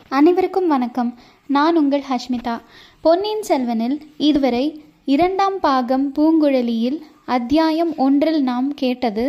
அனைவருக்கும் வணக்கம் நான் உங்கள் ஹஷ்மிதா பொன்னியின் செல்வனில் இதுவரை இரண்டாம் பாகம் பூங்குழலியில் அத்தியாயம் ஒன்றில் நாம் கேட்டது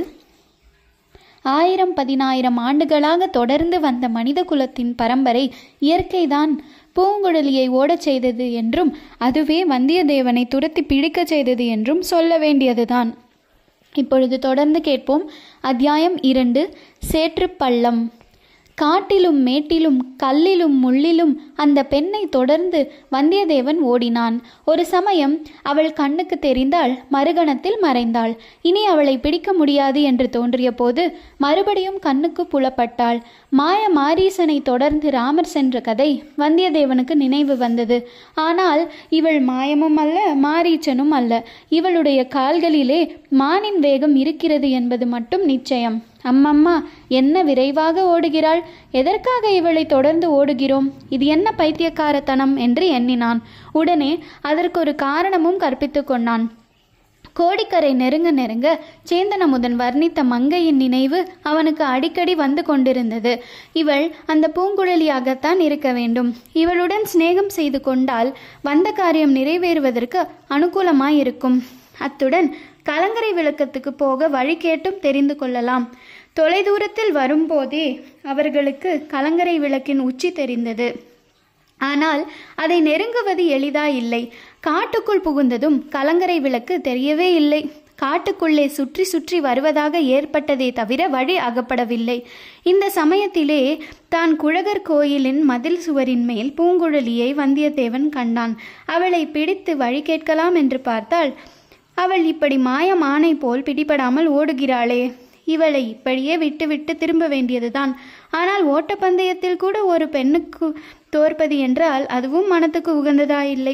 ஆயிரம் பதினாயிரம் ஆண்டுகளாக தொடர்ந்து வந்த மனித குலத்தின் பரம்பரை இயற்கைதான் பூங்குழலியை ஓடச் செய்தது என்றும் அதுவே வந்தியத்தேவனை துரத்தி பிடிக்கச் செய்தது என்றும் சொல்ல வேண்டியதுதான் இப்பொழுது தொடர்ந்து கேட்போம் அத்தியாயம் இரண்டு சேற்றுப்பள்ளம் காட்டிலும் மேட்டிலும் கல்லிலும் முள்ளிலும் அந்த பெண்ணை தொடர்ந்து வந்தியத்தேவன் ஓடினான் ஒரு சமயம் அவள் கண்ணுக்கு தெரிந்தாள் மறுகணத்தில் மறைந்தாள் இனி அவளை பிடிக்க முடியாது என்று தோன்றிய போது மறுபடியும் கண்ணுக்கு புலப்பட்டாள் மாய மாரீசனை தொடர்ந்து ராமர் சென்ற கதை வந்தியத்தேவனுக்கு நினைவு வந்தது ஆனால் இவள் மாயமும் அல்ல மாரீச்சனும் அல்ல இவளுடைய கால்களிலே மானின் வேகம் இருக்கிறது என்பது மட்டும் நிச்சயம் அம்மம்மா என்ன விரைவாக ஓடுகிறாள் எதற்காக இவளை தொடர்ந்து ஓடுகிறோம் இது என்ன பைத்தியக்காரத்தனம் என்று எண்ணினான் உடனே அதற்கொரு காரணமும் கற்பித்து கொண்டான் கோடிக்கரை நெருங்க நெருங்க சேந்தனமுதன் வர்ணித்த மங்கையின் நினைவு அவனுக்கு அடிக்கடி வந்து கொண்டிருந்தது இவள் அந்த பூங்குழலியாகத்தான் இருக்க வேண்டும் இவளுடன் சிநேகம் செய்து கொண்டால் வந்த காரியம் நிறைவேறுவதற்கு அனுகூலமாயிருக்கும் அத்துடன் கலங்கரை விளக்கத்துக்கு போக வழி கேட்டும் தெரிந்து கொள்ளலாம் தொலைதூரத்தில் வரும்போதே அவர்களுக்கு கலங்கரை விளக்கின் உச்சி தெரிந்தது ஆனால் அதை நெருங்குவது எளிதா இல்லை காட்டுக்குள் புகுந்ததும் கலங்கரை விளக்கு தெரியவே இல்லை காட்டுக்குள்ளே சுற்றி சுற்றி வருவதாக ஏற்பட்டதே தவிர வழி அகப்படவில்லை இந்த சமயத்திலே தான் குழகர் கோயிலின் மதில் சுவரின் மேல் பூங்குழலியை வந்தியத்தேவன் கண்டான் அவளை பிடித்து வழி கேட்கலாம் என்று பார்த்தால் அவள் இப்படி மாயமானை போல் பிடிபடாமல் ஓடுகிறாளே இவளை இப்படியே விட்டுவிட்டு திரும்ப வேண்டியதுதான் ஆனால் ஓட்டப்பந்தயத்தில் கூட ஒரு பெண்ணுக்கு தோற்பது என்றால் அதுவும் மனத்துக்கு உகந்ததா இல்லை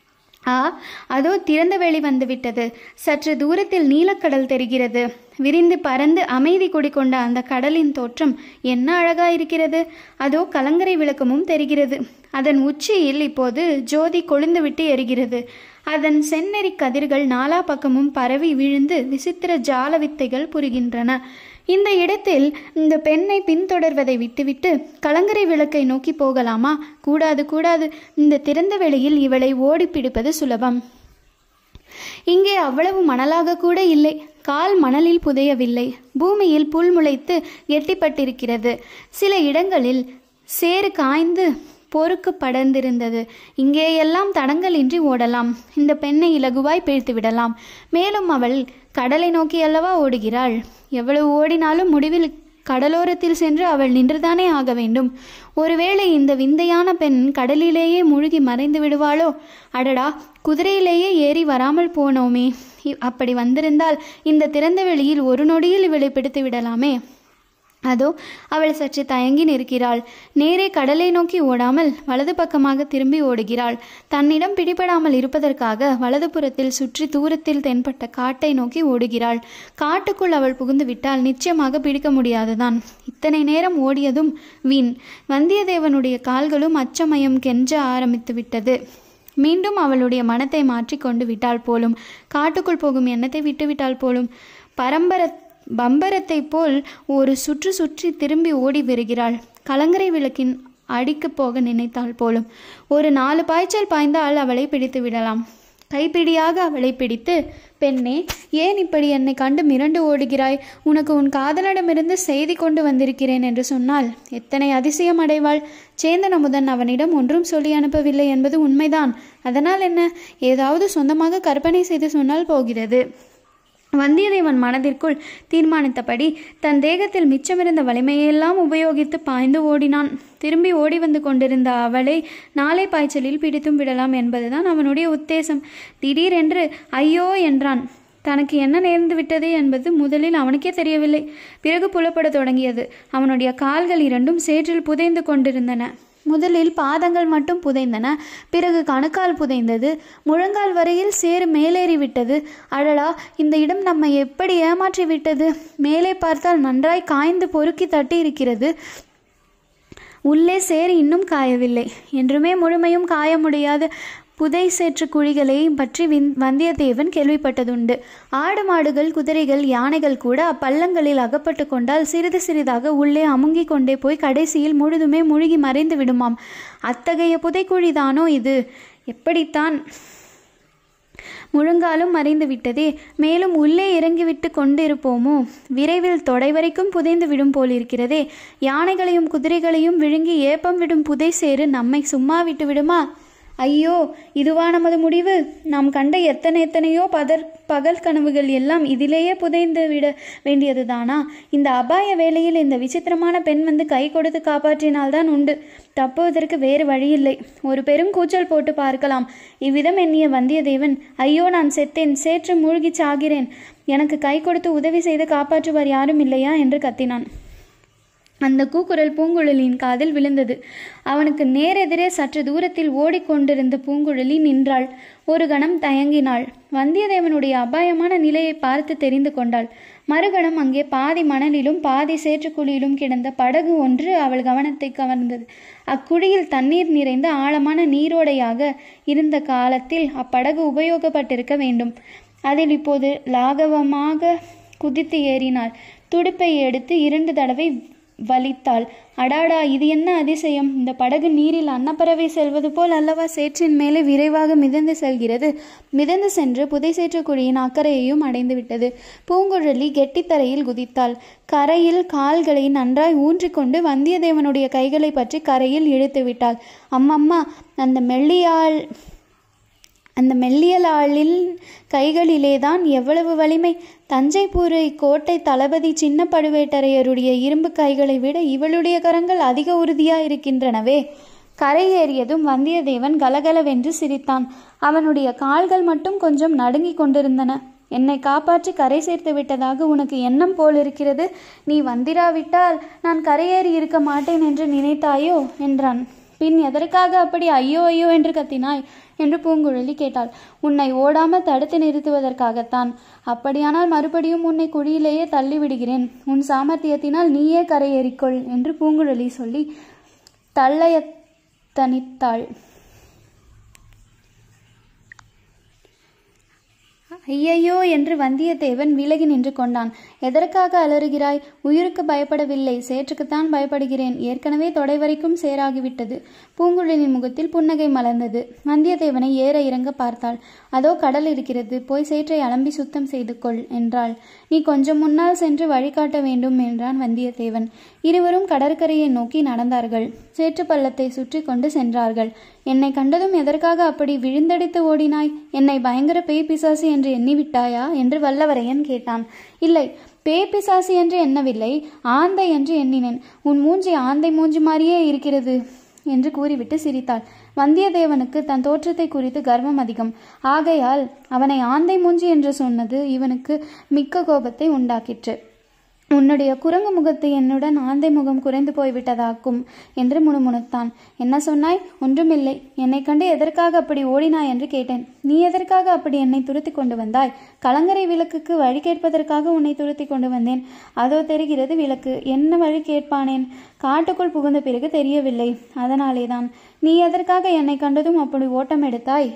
ஆ அதோ திறந்த வெளி வந்துவிட்டது சற்று தூரத்தில் நீலக்கடல் தெரிகிறது விரிந்து பறந்து அமைதி குடிக்கொண்ட அந்த கடலின் தோற்றம் என்ன அழகா இருக்கிறது அதோ கலங்கரை விளக்கமும் தெரிகிறது அதன் உச்சியில் இப்போது ஜோதி கொழுந்துவிட்டு எரிகிறது அதன் செந்நெறி கதிர்கள் நாலா பக்கமும் பரவி விழுந்து விசித்திர ஜால வித்தைகள் புரிகின்றன இந்த இடத்தில் இந்த பெண்ணை பின்தொடர்வதை விட்டுவிட்டு கலங்கரை விளக்கை நோக்கி போகலாமா கூடாது கூடாது இந்த திறந்த வெளியில் இவளை ஓடி பிடிப்பது சுலபம் இங்கே அவ்வளவு மணலாக கூட இல்லை கால் மணலில் புதையவில்லை பூமியில் புல் முளைத்து எட்டிப்பட்டிருக்கிறது சில இடங்களில் சேறு காய்ந்து பொறுக்கு படர்ந்திருந்தது இங்கேயெல்லாம் தடங்கலின்றி ஓடலாம் இந்த பெண்ணை இலகுவாய் பிழித்து விடலாம் மேலும் அவள் கடலை நோக்கி அல்லவா ஓடுகிறாள் எவ்வளவு ஓடினாலும் முடிவில் கடலோரத்தில் சென்று அவள் நின்றுதானே ஆக வேண்டும் ஒருவேளை இந்த விந்தையான பெண் கடலிலேயே மூழ்கி மறைந்து விடுவாளோ அடடா குதிரையிலேயே ஏறி வராமல் போனோமே அப்படி வந்திருந்தால் இந்த திறந்த வெளியில் ஒரு நொடியில் இவளை பிடித்து விடலாமே அதோ அவள் சற்று தயங்கி நிற்கிறாள் நேரே கடலை நோக்கி ஓடாமல் வலது பக்கமாக திரும்பி ஓடுகிறாள் தன்னிடம் பிடிபடாமல் இருப்பதற்காக வலதுபுறத்தில் சுற்றி தூரத்தில் தென்பட்ட காட்டை நோக்கி ஓடுகிறாள் காட்டுக்குள் அவள் புகுந்து விட்டால் நிச்சயமாக பிடிக்க முடியாதுதான் இத்தனை நேரம் ஓடியதும் வீண் வந்தியத்தேவனுடைய கால்களும் அச்சமயம் கெஞ்ச ஆரம்பித்து விட்டது மீண்டும் அவளுடைய மனத்தை மாற்றி கொண்டு விட்டாள் போலும் காட்டுக்குள் போகும் எண்ணத்தை விட்டுவிட்டாள் போலும் பரம்பர பம்பரத்தை போல் ஒரு சுற்று சுற்றி திரும்பி ஓடி வருகிறாள் கலங்கரை விளக்கின் அடிக்கு போக நினைத்தாள் போலும் ஒரு நாலு பாய்ச்சல் பாய்ந்தால் அவளை பிடித்து விடலாம் கைப்பிடியாக அவளை பிடித்து பெண்ணே ஏன் இப்படி என்னை கண்டு மிரண்டு ஓடுகிறாய் உனக்கு உன் காதலிடமிருந்து செய்தி கொண்டு வந்திருக்கிறேன் என்று சொன்னால் எத்தனை அதிசயம் அடைவாள் சேந்தன் அமுதன் அவனிடம் ஒன்றும் சொல்லி அனுப்பவில்லை என்பது உண்மைதான் அதனால் என்ன ஏதாவது சொந்தமாக கற்பனை செய்து சொன்னால் போகிறது வந்தியத்தேவன் மனதிற்குள் தீர்மானித்தபடி தன் தேகத்தில் மிச்சமிருந்த வலிமையெல்லாம் உபயோகித்து பாய்ந்து ஓடினான் திரும்பி ஓடி வந்து கொண்டிருந்த அவளை நாளை பாய்ச்சலில் பிடித்தும் விடலாம் என்பதுதான் அவனுடைய உத்தேசம் திடீரென்று ஐயோ என்றான் தனக்கு என்ன நேர்ந்து விட்டது என்பது முதலில் அவனுக்கே தெரியவில்லை பிறகு புலப்பட தொடங்கியது அவனுடைய கால்கள் இரண்டும் சேற்றில் புதைந்து கொண்டிருந்தன முதலில் பாதங்கள் மட்டும் புதைந்தன பிறகு கணுக்கால் புதைந்தது முழங்கால் வரையில் சேறு மேலேறி விட்டது அடடா இந்த இடம் நம்மை எப்படி ஏமாற்றி விட்டது மேலே பார்த்தால் நன்றாய் காய்ந்து பொறுக்கி தட்டி இருக்கிறது உள்ளே சேறு இன்னும் காயவில்லை என்றுமே முழுமையும் காய முடியாத புதை சேற்று குழிகளை பற்றி விந் வந்தியத்தேவன் கேள்விப்பட்டதுண்டு ஆடு மாடுகள் குதிரைகள் யானைகள் கூட அப்பள்ளங்களில் அகப்பட்டு கொண்டால் சிறிது சிறிதாக உள்ளே அமுங்கிக் கொண்டே போய் கடைசியில் முழுதுமே முழுகி மறைந்து விடுமாம் அத்தகைய புதைக்குழிதானோ இது எப்படித்தான் முழங்காலும் மறைந்து விட்டதே மேலும் உள்ளே இறங்கிவிட்டு கொண்டிருப்போமோ விரைவில் தொடை வரைக்கும் புதைந்து விடும் போலிருக்கிறதே யானைகளையும் குதிரைகளையும் விழுங்கி ஏப்பம் விடும் புதை சேறு நம்மை சும்மா விட்டு விடுமா ஐயோ இதுவா நமது முடிவு நாம் கண்ட எத்தனை எத்தனையோ பதர் பகல் கனவுகள் எல்லாம் இதிலேயே புதைந்து விட வேண்டியதுதானா இந்த அபாய வேளையில் இந்த விசித்திரமான பெண் வந்து கை கொடுத்து காப்பாற்றினால்தான் உண்டு தப்புவதற்கு வேறு வழியில்லை ஒரு பெரும் கூச்சல் போட்டு பார்க்கலாம் இவ்விதம் எண்ணிய வந்தியத்தேவன் ஐயோ நான் செத்தேன் சேற்று மூழ்கிச் சாகிறேன் எனக்கு கை கொடுத்து உதவி செய்து காப்பாற்றுவார் யாரும் இல்லையா என்று கத்தினான் அந்த கூக்குரல் பூங்குழலியின் காதில் விழுந்தது அவனுக்கு நேரெதிரே சற்று தூரத்தில் ஓடிக்கொண்டிருந்த பூங்குழலி நின்றாள் ஒரு கணம் தயங்கினாள் வந்தியத்தேவனுடைய அபாயமான நிலையை பார்த்து தெரிந்து கொண்டாள் மறுகணம் அங்கே பாதி மணலிலும் பாதி சேற்றுக்குழியிலும் கிடந்த படகு ஒன்று அவள் கவனத்தை கவர்ந்தது அக்குழியில் தண்ணீர் நிறைந்த ஆழமான நீரோடையாக இருந்த காலத்தில் அப்படகு உபயோகப்பட்டிருக்க வேண்டும் அதில் இப்போது லாகவமாக குதித்து ஏறினாள் துடுப்பை எடுத்து இரண்டு தடவை வலித்தாள் அடாடா இது என்ன அதிசயம் இந்த படகு நீரில் அன்னப்பறவை செல்வது போல் அல்லவா சேற்றின் மேலே விரைவாக மிதந்து செல்கிறது மிதந்து சென்று புதை சேற்றுக்குழியின் அக்கறையையும் அடைந்து விட்டது பூங்குழலி கெட்டித்தரையில் குதித்தாள் கரையில் கால்களை நன்றாய் ஊன்றிக்கொண்டு வந்தியத்தேவனுடைய கைகளை பற்றி கரையில் இழுத்து விட்டாள் அம்மம்மா அந்த மெல்லியாள் அந்த மெல்லியலாளில் கைகளிலேதான் எவ்வளவு வலிமை தஞ்சைபூரை கோட்டை தளபதி சின்ன பழுவேட்டரையருடைய இரும்பு கைகளை விட இவளுடைய கரங்கள் அதிக உறுதியா இருக்கின்றனவே கரையேறியதும் வந்தியத்தேவன் கலகலவென்று சிரித்தான் அவனுடைய கால்கள் மட்டும் கொஞ்சம் நடுங்கிக் கொண்டிருந்தன என்னை காப்பாற்றி கரை சேர்த்து விட்டதாக உனக்கு எண்ணம் போலிருக்கிறது நீ வந்திராவிட்டால் நான் கரையேறி இருக்க மாட்டேன் என்று நினைத்தாயோ என்றான் பின் எதற்காக அப்படி ஐயோ ஐயோ என்று கத்தினாய் என்று பூங்குழலி கேட்டாள் உன்னை ஓடாமல் தடுத்து நிறுத்துவதற்காகத்தான் அப்படியானால் மறுபடியும் உன்னை குழியிலேயே தள்ளிவிடுகிறேன் உன் சாமர்த்தியத்தினால் நீயே கரையேறிக்கொள் என்று பூங்குழலி சொல்லி தள்ளைய தனித்தாள் ஐயையோ என்று வந்தியத்தேவன் விலகி நின்று கொண்டான் எதற்காக அலறுகிறாய் உயிருக்கு பயப்படவில்லை சேற்றுக்குத்தான் பயப்படுகிறேன் ஏற்கனவே தொடை வரைக்கும் சேராகிவிட்டது பூங்குழலின் முகத்தில் புன்னகை மலர்ந்தது வந்தியத்தேவனை ஏற இறங்க பார்த்தாள் அதோ கடல் இருக்கிறது போய் சேற்றை அலம்பி சுத்தம் செய்து கொள் என்றாள் நீ கொஞ்சம் முன்னால் சென்று வழிகாட்ட வேண்டும் என்றான் வந்தியத்தேவன் இருவரும் கடற்கரையை நோக்கி நடந்தார்கள் சேற்று பள்ளத்தை சுற்றி கொண்டு சென்றார்கள் என்னை கண்டதும் எதற்காக அப்படி விழுந்தடித்து ஓடினாய் என்னை பயங்கர பேய் பிசாசு என்று எண்ணிவிட்டாயா என்று வல்லவரையன் கேட்டான் இல்லை பேய் பிசாசு என்று எண்ணவில்லை ஆந்தை என்று எண்ணினேன் உன் மூஞ்சி ஆந்தை மூஞ்சி மாதிரியே இருக்கிறது என்று கூறிவிட்டு சிரித்தாள் வந்தியத்தேவனுக்கு தன் தோற்றத்தை குறித்து கர்வம் அதிகம் ஆகையால் அவனை ஆந்தை மூஞ்சி என்று சொன்னது இவனுக்கு மிக்க கோபத்தை உண்டாக்கிற்று உன்னுடைய குரங்கு முகத்து என்னுடன் ஆந்தை முகம் குறைந்து போய்விட்டதாக்கும் என்று முணுமுணுத்தான் என்ன சொன்னாய் ஒன்றுமில்லை என்னை கண்டு எதற்காக அப்படி ஓடினாய் என்று கேட்டேன் நீ எதற்காக அப்படி என்னை துரத்தி கொண்டு வந்தாய் கலங்கரை விளக்குக்கு வழி கேட்பதற்காக உன்னை துரத்தி கொண்டு வந்தேன் அதோ தெரிகிறது விளக்கு என்ன வழி கேட்பானேன் காட்டுக்குள் புகுந்த பிறகு தெரியவில்லை அதனாலேதான் நீ எதற்காக என்னை கண்டதும் அப்படி ஓட்டம் எடுத்தாய்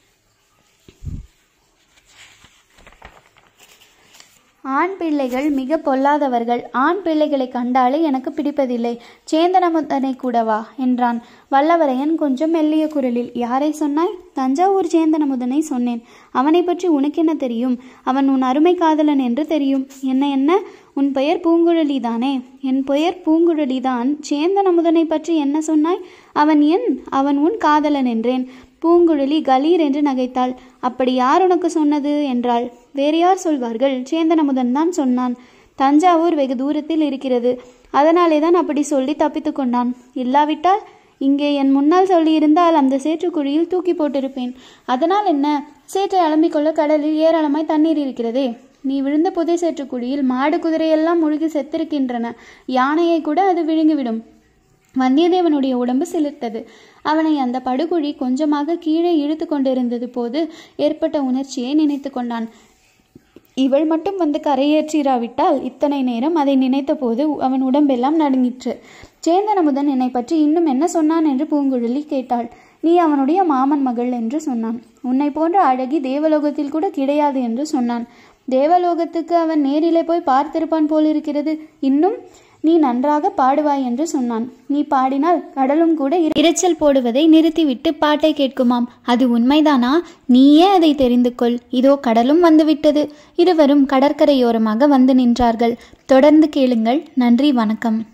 ஆண் பிள்ளைகள் மிக பொல்லாதவர்கள் ஆண் பிள்ளைகளை கண்டாலே எனக்கு பிடிப்பதில்லை சேந்தனமுதனை கூடவா என்றான் வல்லவரையன் கொஞ்சம் மெல்லிய குரலில் யாரை சொன்னாய் தஞ்சாவூர் சேந்தனமுதனை சொன்னேன் அவனை பற்றி உனக்கென்ன தெரியும் அவன் உன் அருமை காதலன் என்று தெரியும் என்ன என்ன உன் பெயர் பூங்குழலி தானே என் பெயர் பூங்குழலிதான் சேந்தன் அமுதனை பற்றி என்ன சொன்னாய் அவன் என் அவன் உன் காதலன் என்றேன் பூங்குழலி கலீர் என்று நகைத்தாள் அப்படி யார் உனக்கு சொன்னது என்றாள் வேறு யார் சொல்வார்கள் சேந்தன் அமுதன் தான் சொன்னான் தஞ்சாவூர் வெகு தூரத்தில் இருக்கிறது அதனாலே தான் அப்படி சொல்லி தப்பித்து கொண்டான் இல்லாவிட்டால் இங்கே என் முன்னால் சொல்லியிருந்தால் அந்த சேற்றுக்குழியில் தூக்கி போட்டிருப்பேன் அதனால் என்ன சேற்றை அலம்பிக்கொள்ள கடலில் ஏராளமாய் தண்ணீர் இருக்கிறதே நீ விழுந்த புதை சேற்றுக்குழியில் மாடு குதிரையெல்லாம் முழுகி செத்திருக்கின்றன யானையை கூட அது விழுங்கிவிடும் வந்தியத்தேவனுடைய உடம்பு சிலிர்த்தது அவனை அந்த படுகுழி கொஞ்சமாக கீழே இழுத்து கொண்டிருந்தது போது ஏற்பட்ட உணர்ச்சியை நினைத்து கொண்டான் இவள் மட்டும் வந்து கரையேற்றிராவிட்டால் இத்தனை நேரம் அதை நினைத்தபோது அவன் உடம்பெல்லாம் நடுங்கிற்று சேந்தன் அமுதன் என்னை பற்றி இன்னும் என்ன சொன்னான் என்று பூங்குழலி கேட்டாள் நீ அவனுடைய மாமன் மகள் என்று சொன்னான் உன்னை போன்ற அழகி தேவலோகத்தில் கூட கிடையாது என்று சொன்னான் தேவலோகத்துக்கு அவன் நேரிலே போய் பார்த்திருப்பான் போலிருக்கிறது இன்னும் நீ நன்றாக பாடுவாய் என்று சொன்னான் நீ பாடினால் கடலும் கூட இரை- இரைச்சல் போடுவதை நிறுத்திவிட்டு பாட்டை கேட்குமாம் அது உண்மைதானா நீயே அதை தெரிந்து கொள் இதோ கடலும் வந்துவிட்டது இருவரும் கடற்கரையோரமாக வந்து நின்றார்கள் தொடர்ந்து கேளுங்கள் நன்றி வணக்கம்